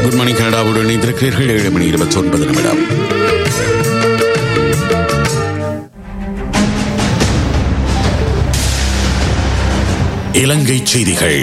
good morning கனடாவுடன் இணைந்திருக்கிறீர்கள் ஏழு மணி இருபத்தி ஒன்பது நிமிடம் இலங்கை செய்திகள்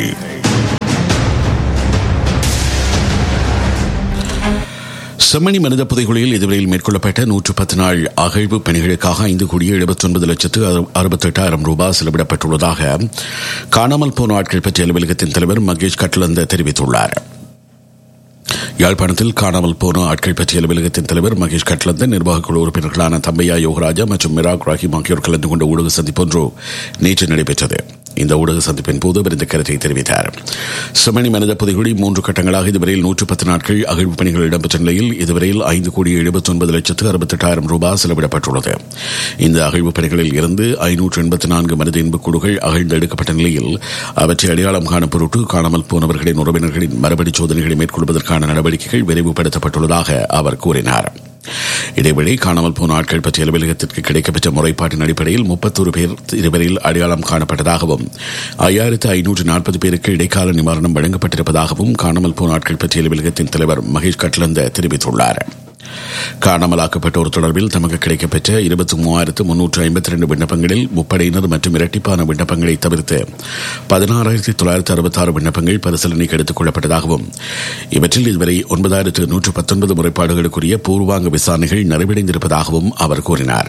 செம்மணி மனித புதைகுழியில் இதுவரையில் மேற்கொள்ளப்பட்ட நூற்று பத்து நாள் அகழ்வு பணிகளுக்காக ஐந்து கோடியே எழுபத்தி ஒன்பது லட்சத்து அறுபத்தி எட்டாயிரம் ரூபாய் செலவிடப்பட்டுள்ளதாக காணாமல் போன ஆட்கள் பற்றிய அலுவலகத்தின் தலைவர் மகேஷ் கட்லந்த தெரிவித்துள்ளார் யாழ்ப்பாணத்தில் காணாமல் போன ஆட்கள் பற்றிய அலுவலகத்தின் தலைவர் மகேஷ் கட்லந்த நிர்வாக குழு உறுப்பினர்களான தம்பையா யோகராஜா மற்றும் மிராக் ராஹிம் ஆகியோர் கலந்து கொண்ட ஊடக சந்திப்பு ஒன்று நேற்று நடைபெற்றது இந்த ஊடக சந்திப்பின் போது அவர் இந்த கருத்தை தெரிவித்தார் செமணி மனித புதைகுழி மூன்று கட்டங்களாக இதுவரையில் நூற்று பத்து நாட்கள் அகழ்வு பணிகள் இடம்பெற்ற நிலையில் இதுவரையில் ஐந்து கோடி எழுபத்தி ஒன்பது லட்சத்து அறுபத்தெட்டாயிரம் ரூபாய் செலவிடப்பட்டுள்ளது இந்த அகழ்வு பணிகளில் இருந்து ஐநூற்று எண்பத்தி நான்கு மனித இன்புக்குழுகள் அகழ்ந்தெடுக்கப்பட்ட நிலையில் அவற்றை அடையாளம் காண பொருட்டு காணாமல் போனவர்களின் உறவினர்களின் மறுபடி சோதனைகளை மேற்கொள்வதற்கான நடவடிக்கைகள் விரைவுபடுத்தப்பட்டுள்ளதாக அவர் கூறினார் இதேவேளை காணாமல் போன ஆட்கள் பற்றிய அலுவலகத்திற்கு கிடைக்கப்பெற்ற முறைப்பாட்டின் அடிப்படையில் முப்பத்தொரு பேர் இதுவரையில் அடையாளம் காணப்பட்டதாகவும் ஐயாயிரத்து ஐநூற்று நாற்பது பேருக்கு இடைக்கால நிவாரணம் வழங்கப்பட்டிருப்பதாகவும் காணாமல் போன ஆட்கள் பற்றிய அலுவலகத்தின் தலைவர் மகேஷ் கட்லந்த தெரிவித்துள்ளார் காணாமலாக்கப்பட்டோர் தொடர்பில் தமக்கு கிடைக்கப்பெற்ற இருபத்தி மூவாயிரத்து முன்னூற்று ஐம்பத்தி ரெண்டு விண்ணப்பங்களில் முப்படையினர் மற்றும் இரட்டிப்பான விண்ணப்பங்களை தவிர்த்து பதினாறாயிரத்தி தொள்ளாயிரத்து அறுபத்தி ஆறு விண்ணப்பங்கள் பரிசீலனைக்கு எடுத்துக் கொள்ளப்பட்டதாகவும் இவற்றில் இதுவரை ஒன்பதாயிரத்து நூற்று பத்தொன்பது முறைப்பாடுகளுக்குரிய பூர்வாங்க விசாரணைகள் நிறைவடைந்திருப்பதாகவும் அவர் கூறினார்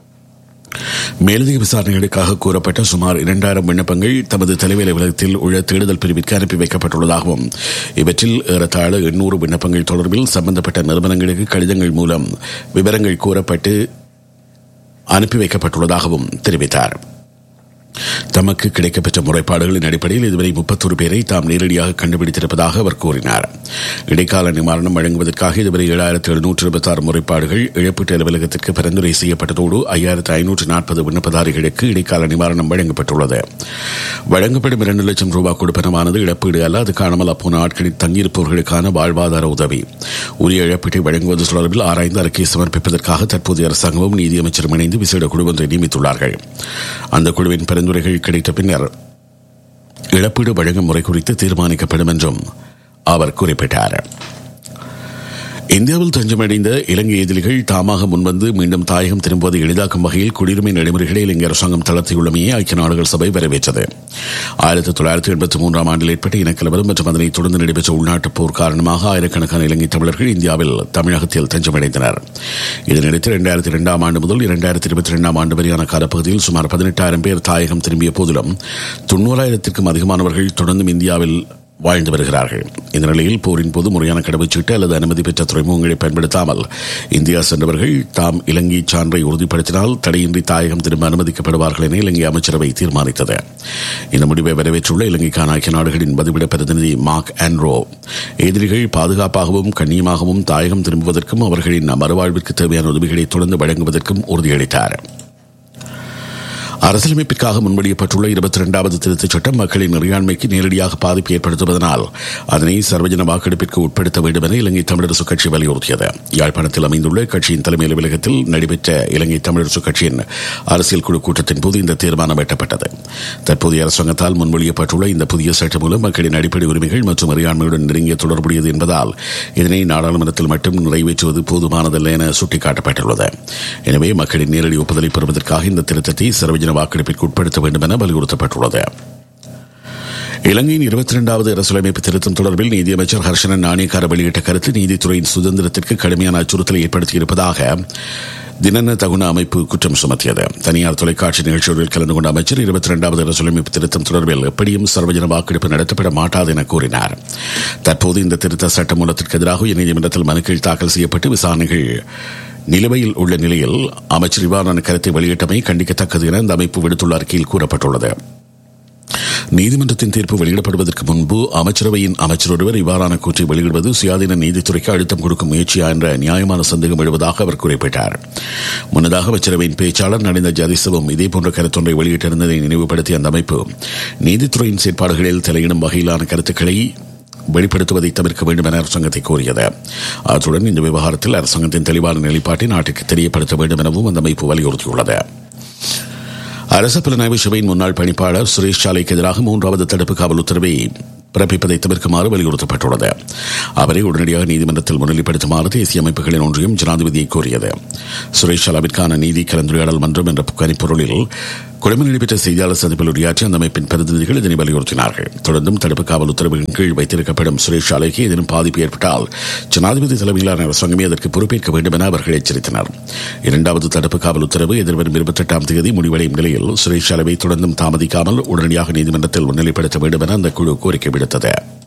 மேலதிக விசாரணைகளுக்காக கூறப்பட்ட சுமார் இரண்டாயிரம் விண்ணப்பங்கள் தமது தலைமை அலுவலகத்தில் உள்ள தேடுதல் பிரிவிற்கு அனுப்பி வைக்கப்பட்டுள்ளதாகவும் இவற்றில் ஏறத்தாழ எண்ணூறு விண்ணப்பங்கள் தொடர்பில் சம்பந்தப்பட்ட நிறுவனங்களுக்கு கடிதங்கள் மூலம் விவரங்கள் கூறப்பட்டு அனுப்பி வைக்கப்பட்டுள்ளதாகவும் தெரிவித்தார் தமக்கு கிடைக்கப்பெற்ற முறைப்பாடுகளின் அடிப்படையில் இதுவரை முப்பத்தொரு பேரை தாம் நேரடியாக கண்டுபிடித்திருப்பதாக அவர் கூறினார் இடைக்கால நிவாரணம் வழங்குவதற்காக இதுவரை ஏழாயிரத்து எழுநூற்று இருபத்தி ஆறு முறைப்பாடுகள் இழப்பீட்டு அலுவலகத்திற்கு பரிந்துரை செய்யப்பட்டதோடு ஐயாயிரத்து ஐநூற்று நாற்பது விண்ணப்பதாரிகளுக்கு இடைக்கால நிவாரணம் வழங்கப்பட்டுள்ளது வழங்கப்படும் இரண்டு லட்சம் ரூபாய் கொடுப்பனமானது இழப்பீடு அல்ல அது காணாமல் அப்போன ஆட்களில் தங்கியிருப்பவர்களுக்கான வாழ்வாதார உதவி உரிய இழப்பீட்டை வழங்குவது தொடர்பில் ஆராய்ந்து அறிக்கை சமர்ப்பிப்பதற்காக தற்போதைய அரசாங்கமும் நீதியமைச்சரும் இணைந்து விசேட குழு ஒன்றை நியமித்துள்ளார்கள் அந்த குழுவின் பரிந்துரைகள் கிடைத்த பின்னர் இழப்பீடு வழங்கும் முறை குறித்து தீர்மானிக்கப்படும் என்றும் அவர் குறிப்பிட்டார் இந்தியாவில் தஞ்சமடைந்த இலங்கை எதிரிகள் தாமாக முன்வந்து மீண்டும் தாயகம் திரும்புவதை எளிதாக்கும் வகையில் குடியுரிமை நடைமுறைகளை இலங்கை அரசாங்கம் தளர்த்தியுள்ளமையை ஐக்கிய நாடுகள் சபை வரவேற்றது ஆயிரத்தி தொள்ளாயிரத்தி எண்பத்தி மூன்றாம் ஆண்டில் ஏற்பட்ட இனக்கலவரம் மற்றும் அதனைத் தொடர்ந்து நடைபெற்ற உள்நாட்டுப் போர் காரணமாக ஆயிரக்கணக்கான இலங்கை தமிழர்கள் இந்தியாவில் தமிழகத்தில் தஞ்சமடைந்தனர் இதனிடையே இரண்டாயிரத்தி இரண்டாம் ஆண்டு முதல் இரண்டாயிரத்தி இருபத்தி இரண்டாம் ஆண்டு வரையான காலப்பகுதியில் சுமார் பதினெட்டாயிரம் பேர் தாயகம் திரும்பிய போதிலும் தொன்னூறாயிரத்திற்கும் அதிகமானவர்கள் தொடர்ந்தும் இந்தியாவில் வாழ்ந்து வருகிறார்கள் இந்த நிலையில் போரின் போது முறையான கடவுச்சீட்டு அல்லது அனுமதி பெற்ற துறைமுகங்களை பயன்படுத்தாமல் இந்தியா சென்றவர்கள் தாம் இலங்கை சான்றை உறுதிப்படுத்தினால் தடையின்றி தாயகம் திரும்ப அனுமதிக்கப்படுவார்கள் என இலங்கை அமைச்சரவை தீர்மானித்தது இந்த முடிவை வரவேற்றுள்ள இலங்கைக்கான ஐக்கிய நாடுகளின் பதிவிட பிரதிநிதி மார்க் ஆண்ட்ரோ எதிரிகள் பாதுகாப்பாகவும் கண்ணியமாகவும் தாயகம் திரும்புவதற்கும் அவர்களின் மறுவாழ்விற்கு தேவையான உதவிகளை தொடர்ந்து வழங்குவதற்கும் உறுதியளித்தார் அரசியலமைப்பிற்காக முன்மொழியப்பட்டுள்ள இருபத்தி இரண்டாவது திருத்தச் சட்டம் மக்களின் இறையாண்மைக்கு நேரடியாக பாதிப்பு ஏற்படுத்துவதனால் அதனை சர்வஜன வாக்கெடுப்பிற்கு உட்படுத்த வேண்டும் என இலங்கை தமிழரசு கட்சி வலியுறுத்தியது யாழ்ப்பாணத்தில் அமைந்துள்ள கட்சியின் தலைமை அலுவலகத்தில் நடைபெற்ற இலங்கை தமிழரசு கட்சியின் அரசியல் குழு கூட்டத்தின் போது இந்த தீர்மானம் எட்டப்பட்டது தற்போதைய அரசாங்கத்தால் முன்மொழியப்பட்டுள்ள இந்த புதிய சட்டம் மூலம் மக்களின் அடிப்படை உரிமைகள் மற்றும் இறையாண்மையுடன் நெருங்கிய தொடர்புடையது என்பதால் இதனை நாடாளுமன்றத்தில் மட்டும் நிறைவேற்றுவது போதுமானதல்ல என சுட்டிக்காட்டப்பட்டுள்ளது எனவே மக்களின் நேரடி ஒப்புதலை பெறுவதற்காக இந்த திருத்தத்தை சர்வஜன வாக்கெடுப்பிற்கு உட்படுத்த வேண்டும் என வலியுறுத்தப்பட்டுள்ளது இலங்கையின் இருபத்தி இரண்டாவது அரசியலமைப்பு திருத்தம் தொடர்பில் நீதியமைச்சர் ஹர்ஷனன் நாணயக்கார வெளியிட்ட கருத்து நீதித்துறையின் சுதந்திரத்திற்கு கடுமையான அச்சுறுத்தலை ஏற்படுத்தியிருப்பதாக தினன தகுன அமைப்பு குற்றம் சுமத்தியது தனியார் தொலைக்காட்சி நிகழ்ச்சிகளில் கலந்து கொண்ட அமைச்சர் இருபத்தி இரண்டாவது அரசியலமைப்பு திருத்தம் தொடர்பில் எப்படியும் சர்வஜன வாக்கெடுப்பு நடத்தப்பட மாட்டாது என கூறினார் தற்போது இந்த திருத்த சட்ட மூலத்திற்கு எதிராக உயர்நீதிமன்றத்தில் மனுக்கள் தாக்கல் செய்யப்பட்டு விசாரணைகள் நிலுவையில் உள்ள நிலையில் அமைச்சர் இவ்வாறான கருத்தை வெளியிட்டமை கண்டிக்கத்தக்கது என இந்த அமைப்பு விடுத்துள்ள அறிக்கையில் கூறப்பட்டுள்ளது நீதிமன்றத்தின் தீர்ப்பு வெளியிடப்படுவதற்கு முன்பு அமைச்சரவையின் அமைச்சர் ஒருவர் இவ்வாறான கூற்றை வெளியிடுவது சுயாதீன நீதித்துறைக்கு அழுத்தம் கொடுக்கும் முயற்சியா என்ற நியாயமான சந்தேகம் எழுவதாக அவர் குறிப்பிட்டார் முன்னதாக அமைச்சரவையின் பேச்சாளர் நடிந்த ஜதிசவும் இதேபோன்ற கருத்தொன்றை வெளியிட்டிருந்ததை நினைவுபடுத்திய அந்த அமைப்பு நீதித்துறையின் செயற்பாடுகளில் தலையிடும் வகையிலான கருத்துக்களை வெளிப்படுத்துவதை தவிர்க்க வேண்டும் என அரசாங்கத்தை கோரியது அத்துடன் இந்த விவகாரத்தில் அரசாங்கத்தின் தெளிவான நிலைப்பாட்டை நாட்டுக்கு தெரியப்படுத்த வேண்டும் எனவும் அந்த அமைப்பு வலியுறுத்தியுள்ளது அரசு புலனாய்வு சபையின் முன்னாள் பணிப்பாளர் சுரேஷ் சாலைக்கு எதிராக மூன்றாவது தடுப்பு காவல் உத்தரவை பிறப்பிப்பதை தவிர்க்குமாறு வலியுறுத்தப்பட்டுள்ளது அவரை உடனடியாக நீதிமன்றத்தில் முன்னிலைப்படுத்துமாறு தேசிய அமைப்புகளின் ஒன்றியம் ஜனாதிபதியை கோரியது சுரேஷ் அளவிற்கான நீதி கலந்துரையாடல் மன்றம் என்ற கனிப்பொருளில் கொழும்பில் நடைபெற்ற செய்தியாளர் சந்திப்பில் உரையாற்றி அந்த அமைப்பின் பிரதிநிதிகள் இதனை வலியுறுத்தினார்கள் தொடர்ந்தும் தடுப்பு காவல் உத்தரவின் கீழ் வைத்திருக்கப்படும் சுரேஷ் அலைக்கு ஏதேனும் பாதிப்பு ஏற்பட்டால் ஜனாதிபதி தலைமையிலான அரசாங்கமே அதற்கு பொறுப்பேற்க வேண்டும் என அவர்கள் எச்சரித்தனர் இரண்டாவது தடுப்பு காவல் உத்தரவு எதிர்வரும் இருபத்தெட்டாம் தேதி முடிவடையும் நிலையில் சுரேஷ் அளவை தொடர்ந்தும் தாமதிக்காமல் உடனடியாக நீதிமன்றத்தில் முன்னிலைப்படுத்த வேண்டும் என அந்த குழு கோரிக்கை விடுத்தது